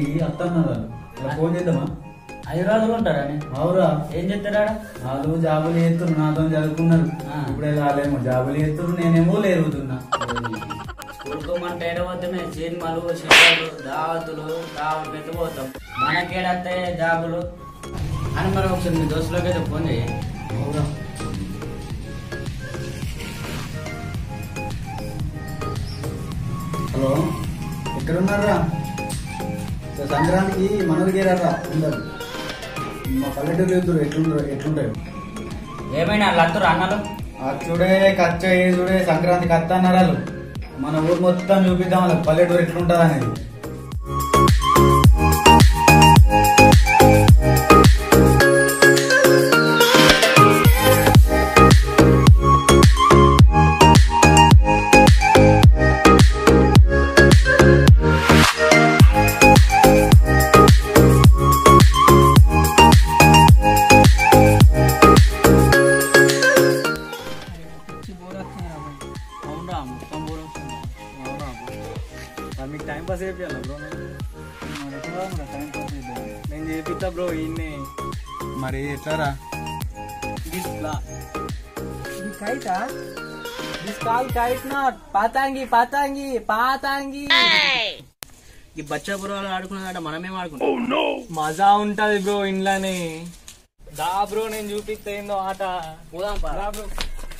సంక్రాంతికి అత్తన్నారు వాళ్ళు ఫోన్ చేద్దామా హైదరాబాద్ లో ఉంటారని అవురా ఏం చెప్తారా వాళ్ళు జాబులు చేస్తున్నారు నాతో చదువుకున్నారు ఆ. ఇప్పుడే రాలేమో జాబులు చేస్తున్నారు నేనేమో లేరుగుతున్నా కొడుకోమంటే ఏడవద్దు మేము సినిమాలు సినిమాలు దావతులు దావతులు ఎత్తిపోతాం మనకేడత్తే జాబులు అని మరి ఒకసారి మీ దోస్తులకి అయితే ఫోన్ చేయి అవురా హలో ఎక్కడున్నారా సో సంక్రాంతికి మనూరికి రారా అందరు మా పల్లెటూరు ఎదురు ఎట్లుంటారు ఎట్లుంటారు ఏమైనా లత్తురు అన్నలు అచ్చుడే కచ్చ చూడే సంక్రాంతికి అత్త అన్నారు మన ఊరు మొత్తం చూపిద్దాం వాళ్ళకి పల్లెటూరు ఎట్లుంటుంది అనేది అవునా మొత్తం బోర్ వస్తుంది అవునా బ్రో మీకు టైం పాస్ అయిపోయాను బ్రో నేను టైం పాస్ అయిపోయింది నేను చేపిస్తా బ్రో ఈయన్ని మరి ఎట్లారా కైటా దిస్ కాల్ కైట్ నాట్ పాతాంగి పాతాంగి పాతాంగి ఈ బచ్చా బుర్రలు ఆడుకున్నదంటే మనమేం ఆడుకుంటాం మజా ఉంటది బ్రో ఇంట్లోనే దా బ్రో నేను చూపిస్తా ఏందో ఆట పోదాం పా. రా బ్రో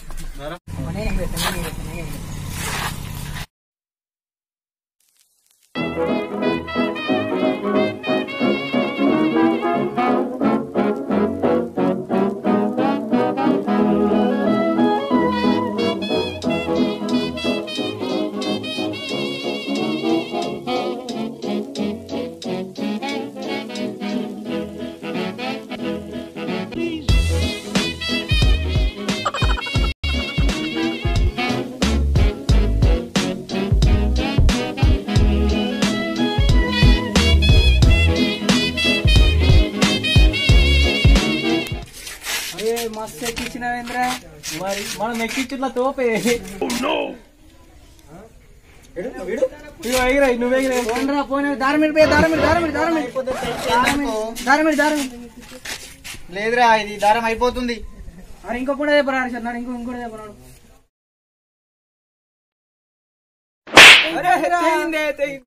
అరే మస్తు ఎక్కించినవేంద్ర మరి మనం ఎక్కించుట్లా తోపే ఇగో ఎగిరా నువ్వు ఎగిరా పోనరా పోనీ దారమిడి పోయి దారమిడి దారమిడి దారమిడి దారమిడి దారమిడి లేదురా ఇది దారం అయిపోతుంది అరే ఇంకో కూడా చెప్పరాడు సార్ నాడు ఇంకో ఇంకోటి చెప్పరాడు అరే తెగిందే తెగింది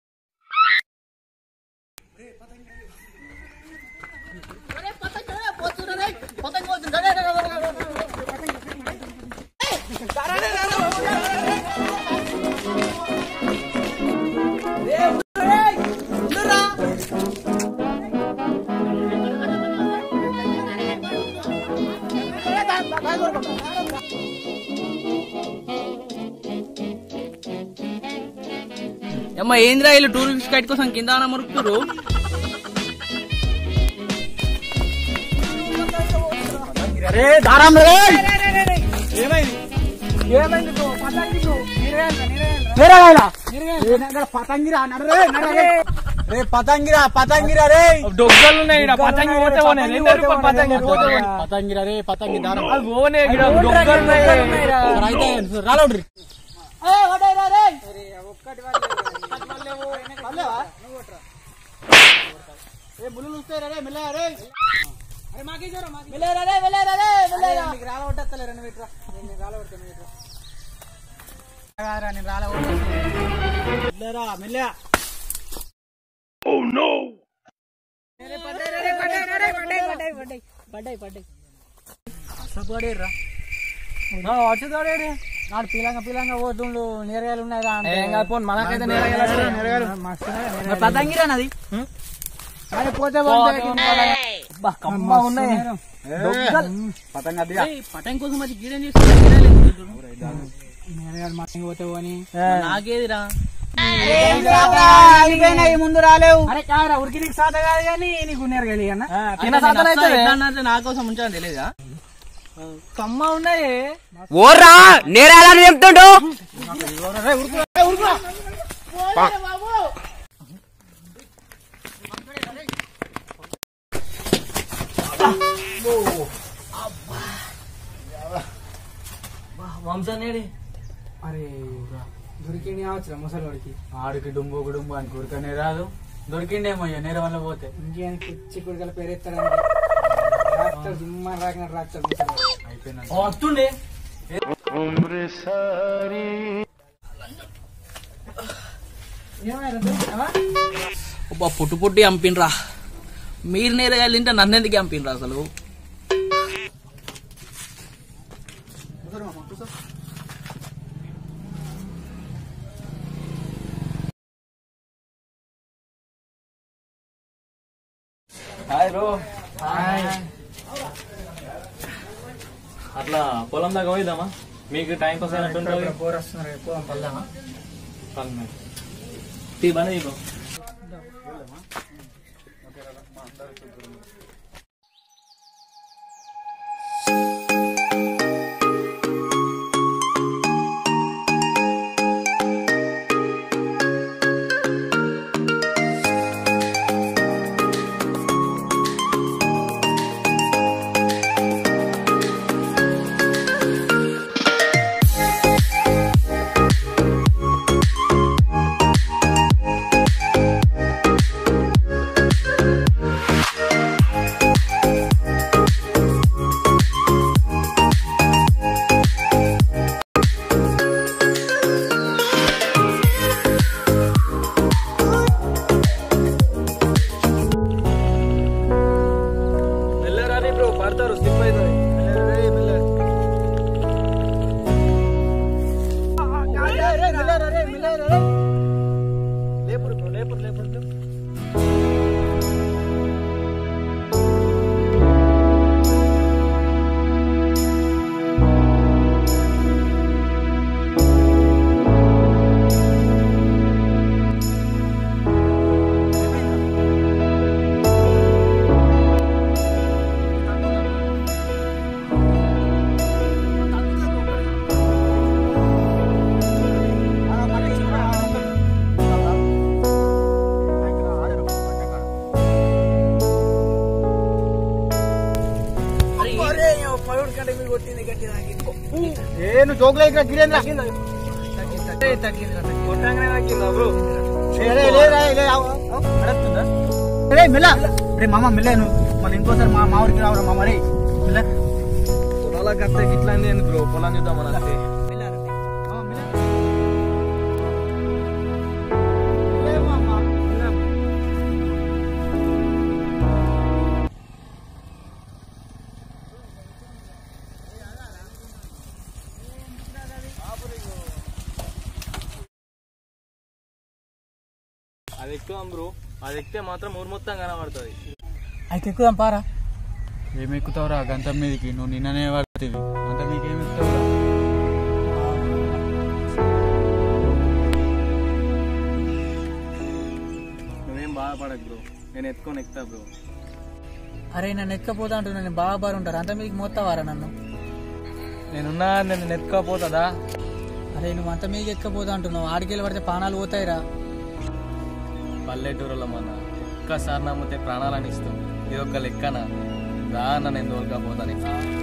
అమ్మ ఏంద్రా వీళ్ళు టూరిస్ట్ గైడ్ కోసం కింద మురుకుతురు అరే దారం రే ఏమైంది ఏమైంది బ్రో పతంగి బ్రో నీరగాయలా నీరగాయలా పతంగిరా నడరే నడరే రే పతంగిరా పతంగిరా రే డొగ్గలు ఉన్నాయి పతంగి పోతే పోనే రెండు రూపాయలు పతంగి పోతే పతంగిరా రే పతంగి దారం అది పోనే డొగ్గలు ఉన్నాయి అయితే రాలౌడ్రి ఏ ముళ్ళు వస్తాయి రే మెల్లగా రే అరే మాకే చూరా మాకే మెల్లగా రే మెల్లగా రే మెల్లగా నీకు రాల కొట్టత్తలే రెండు మీటర్ నేను రాల కొడతాను మీటర్ నేను రాల కొడతాను మెల్లరా మెల్లగా పడ్డాయి నాడు పీలంగా పీలంగా పోతుండు నేరగాయలు ఉన్నాయి మనకైతే నేరగాయలు పతంగిరా నది అరే పోతే కమ్మ ఉన్నాయి పతంగ పతంగి కోసం వచ్చి గీడేం చేస్తున్నారు నేరగాయలు మనకి పోతే పోని నాకేదిరా ముందు రాలేవు అరే కాదురా ఉరికి నీకు సాత కాదు కానీ నీకు నేరగాయలు అన్న తిన్న సాతలు అయితే నా కోసం ఉంచాలని తెలియదా కమ్మ ఉన్నాయి ఓర్రా నేరాలని చెప్తుండు వంశనేడి అరే దొరికింది కావచ్చు ముసలివాడికి ఆడికి డుంబు డుంబు అని కూరుకనే రాదు దొరికిండేమో అయ్యా నేర వల్ల పోతే ఇంకేం పిచ్చి కుడికల పేరెత్తాడు రాస్తాడు జిమ్మ రాకిన రాస్తాడు అయిపోయింది వస్తుండే అబ్బా పుట్టు పుట్టి చంపినరా మీరు నేరగాయలు తింటే నన్ను ఎందుకు చంపినరా అసలు హాయ్ బ్రో అట్లా పొలం దాకా పోయిద్దామా మీకు టైం పాస్ అయినట్టు ఉంటుంది బోర్ వస్తున్నారు పోదాం పల్దామా టీ బంద్ బ్రో మెల్లరాని బ్రో పడతారు స్లిప్ అవుతుంది లేపుడు బ్రో లేపుడు లేపుడు ఏ నువ్వు జోకులు ఇక్కడ గిరేంద్ర కొట్టంగానే తగ్గిందా బ్రో రే మెల్ల రే మామ మెల్ల నువ్వు మళ్ళీ ఇంకోసారి మా మా ఊరికి రావరా మామ రే మెల్ల పొలాల కత్తే ఇట్లా ఎందుకు బ్రో పొలం చూద్దాం అంతే అది ఎక్కుదాం బ్రో అది ఎక్కితే మాత్రం ఊరు మొత్తం కనబడుతుంది అయితే ఎక్కుదాం పారా ఏమి ఎక్కుతావురా గంతం మీదకి నువ్వు నిన్ననే పడుతుంది అంత మీకేమి ఎక్కుతావురా నువ్వేం బాధపడకు బ్రో నేను ఎత్తుకొని ఎక్కుతా బ్రో అరే నన్ను ఎక్కపోతా అంటున్నా నేను బాగా బారు ఉంటారు అంత మీకు మోస్తావారా నన్ను నేనున్నా నేను ఎత్తుకపోతుందా అరే నువ్వు అంత మీకు ఎక్కపోతా అంటున్నావు ఆడికెళ్ళి పడితే పానాలు పోతాయిరా పల్లెటూరులో మన ఒక్కసారి నమ్మితే ప్రాణాలని ఇస్తాం ఇది ఒక లెక్కన రా అన్న నేను దోలుకపోతాను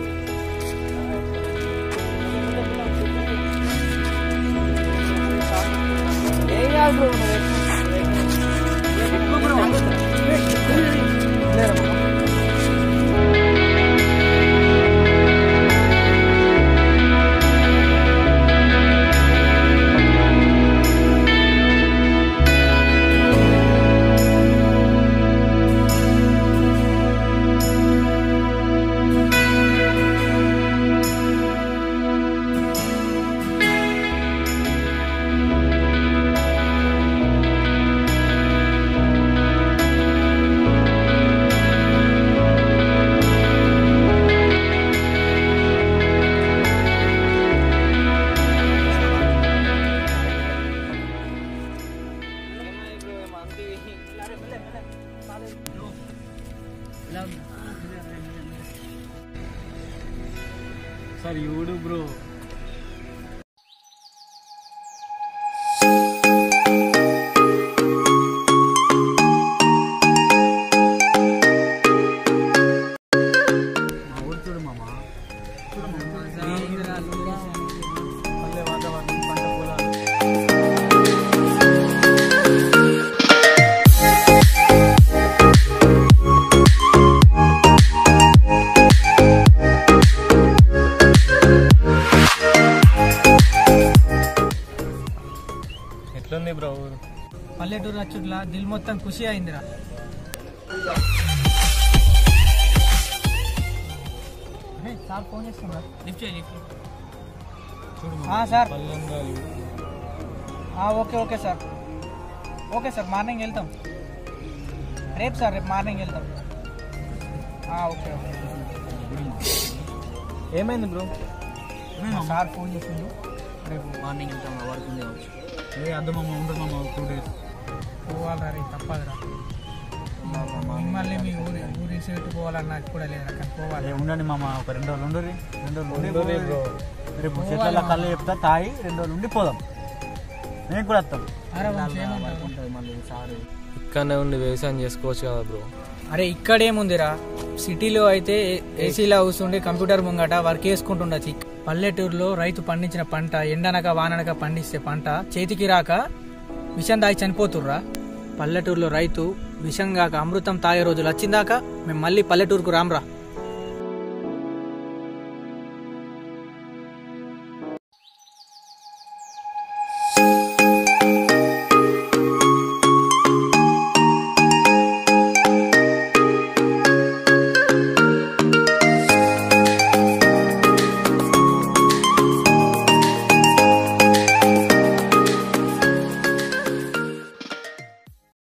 సార్ యూడు బ్రో మా ఊరు చూడు మామ పల్లె వాతావరణం పంట పొలాలు పల్లెటూరు వచ్చుట్లా దిల్ మొత్తం ఖుషి అయిందిరా అరే, సార్ ఫోన్ చేస్తున్నా లిఫ్ట్ చేయి లిఫ్ట్ సార్ ఆ, okay okay sir okay sir morning వెళ్తాం రేపు సార్ రేపు మార్నింగ్ వెళ్తాం ఆ, ఓకే ఓకే ఏమైంది బ్రో సార్ ఫోన్ చేసిండు రేపు మార్నింగ్ వెళ్తాం వర్క్ ఉంది కావచ్చు ఏ అద్దు మామ ఉండదు మామ టూ డేస్ పోవాలరా రే తప్పదురా మిమ్మల్ని మీ ఊరి ఊరి సైడ్ పోవాలన్నా కూడా లేదురా కానీ పోవాలి అదే ఉండండి మామ ఒక రెండు రోజులు ఉండరు రెండు రోజులు ఉండి ఉండుర్రి పోయి- బ్రో. రేపు చెట్ల కళ్ళు చెప్తా తాగి రెండు రోజులు ఉండి పోదాం నేను కూడా వస్తాం అరే వంశీ ఏమంటావు? ఉంటుంది మళ్ళీ సార్ ఇక్కడనే ఉండి వ్యవసాయం చేసుకోవచ్చు కదా బ్రో అరే ఇక్కడేముందిరా సిటీలో అయితే ఏసీలో కూర్చుండి కంప్యూటర్ ముంగట వర్క్ చేసుకుంటుండొచ్చు పల్లెటూరులో రైతు పండించిన పంట ఎండనక వాననక పండిస్తే పంట చేతికి రాక విషం తాగి చనిపోతుర్రా పల్లెటూరులో రైతు విషం కాక అమృతం తాగే రోజులు వచ్చిందాక మేము మళ్ళీ పల్లెటూరుకు రామ్రా